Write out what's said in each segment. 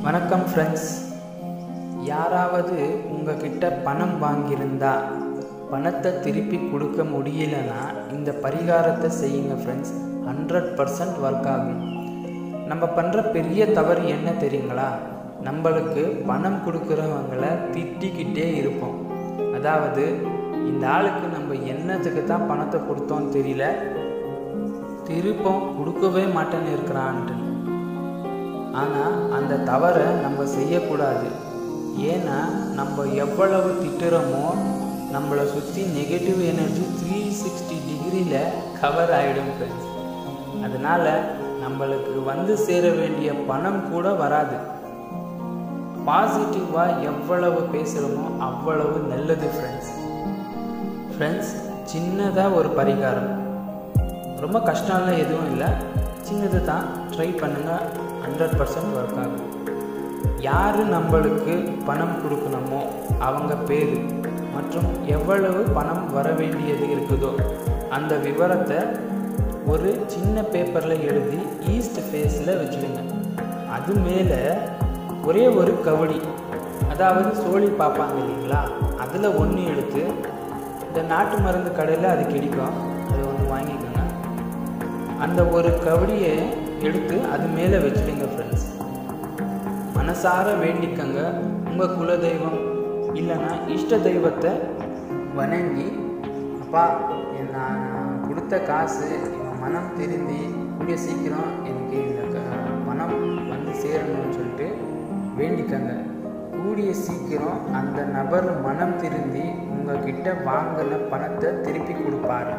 வணக்கம் ஃப்ரெண்ட்ஸ் யாராவது உங்ககிட்ட பணம் வாங்கியிருந்தா பணத்தை திருப்பி கொடுக்க முடியலன்னா இந்த பரிகாரத்தை செய்யுங்க ஃப்ரெண்ட்ஸ் ஹண்ட்ரட் பர்சன்ட் ஒர்க் ஆகும் நம்ம பண்ணுற பெரிய தவறு என்ன தெரியுங்களா நம்மளுக்கு பணம் கொடுக்குறவங்கள திட்டிக்கிட்டே இருப்போம் அதாவது இந்த ஆளுக்கு நம்ம என்னத்துக்கு தான் பணத்தை கொடுத்தோன்னு தெரியல திருப்பம் கொடுக்கவே மாட்டேன்னு இருக்கிறான்ட்டு ஆனால் அந்த தவறை நம்ம செய்யக்கூடாது ஏன்னா நம்ம எவ்வளவு திட்டுறோமோ நம்மளை சுற்றி நெகட்டிவ் எனர்ஜி த்ரீ சிக்ஸ்டி டிகிரியில் கவர் ஆகிடும் ஃப்ரெண்ட்ஸ் அதனால் நம்மளுக்கு வந்து சேர வேண்டிய பணம் கூட வராது பாசிட்டிவாக எவ்வளவு பேசுகிறோமோ அவ்வளவு நல்லது ஃப்ரெண்ட்ஸ் ஃப்ரெண்ட்ஸ் சின்னதாக ஒரு பரிகாரம் ரொம்ப கஷ்டம்லாம் எதுவும் இல்லை சின்னது தான் ட்ரை பண்ணுங்கள் ஹண்ட்ரட் பர்சன்ட் ஒர்க் ஆகும் யார் நம்மளுக்கு பணம் கொடுக்கணுமோ அவங்க பேர் மற்றும் எவ்வளவு பணம் வர வேண்டியது இருக்குதோ அந்த விவரத்தை ஒரு சின்ன பேப்பரில் எழுதி ஈஸ்ட் ஃபேஸில் வச்சுடுங்க அது மேலே ஒரே ஒரு கவடி அதாவது சோழி பார்ப்பாங்க இல்லைங்களா அதில் ஒன்று எடுத்து இந்த நாட்டு மருந்து கடையில் அது கிடைக்கும் அது ஒன்று வாங்கிக்கோங்க அந்த ஒரு கவடியை எடுத்து அது மேலே வச்சுடுங்க ஃப்ரெண்ட்ஸ் மனசார வேண்டிக்கங்க உங்கள் குலதெய்வம் இல்லைன்னா இஷ்ட தெய்வத்தை வணங்கி அப்பா என் நான் கொடுத்த காசு என் மனம் திருந்தி கூடிய சீக்கிரம் எனக்கு இந்த க- பணம் வந்து சேரணும்னு சொல்லிட்டு வேண்டிக்கங்க கூடிய சீக்கிரம் அந்த நபர் மனம் திருந்தி உங்ககிட்ட வாங்கின பணத்தை திருப்பி கொடுப்பாரு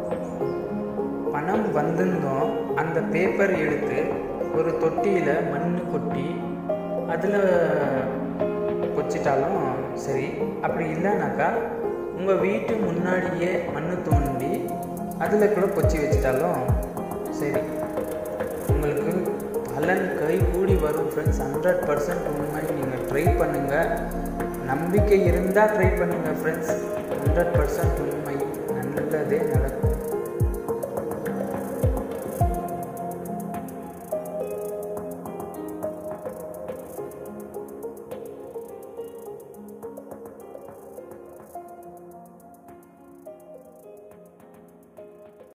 பணம் வந்திருந்தோம் அந்த பேப்பர் எடுத்து ஒரு தொட்டியில் மண் கொட்டி அதில் வச்சிட்டாலும் சரி அப்படி இல்லைனாக்கா உங்கள் வீட்டு முன்னாடியே மண் தோண்டி அதில் கூட கொச்சி வச்சிட்டாலும் சரி உங்களுக்கு பலன் கை கூடி வரும் ஃப்ரெண்ட்ஸ் ஹண்ட்ரட் பர்சன்ட் உண்மை நீங்கள் ட்ரை பண்ணுங்கள் நம்பிக்கை இருந்தால் ட்ரை பண்ணுங்கள் ஃப்ரெண்ட்ஸ் ஹண்ட்ரட் பர்சன்ட் உண்மை நல்லதே நடக்கும்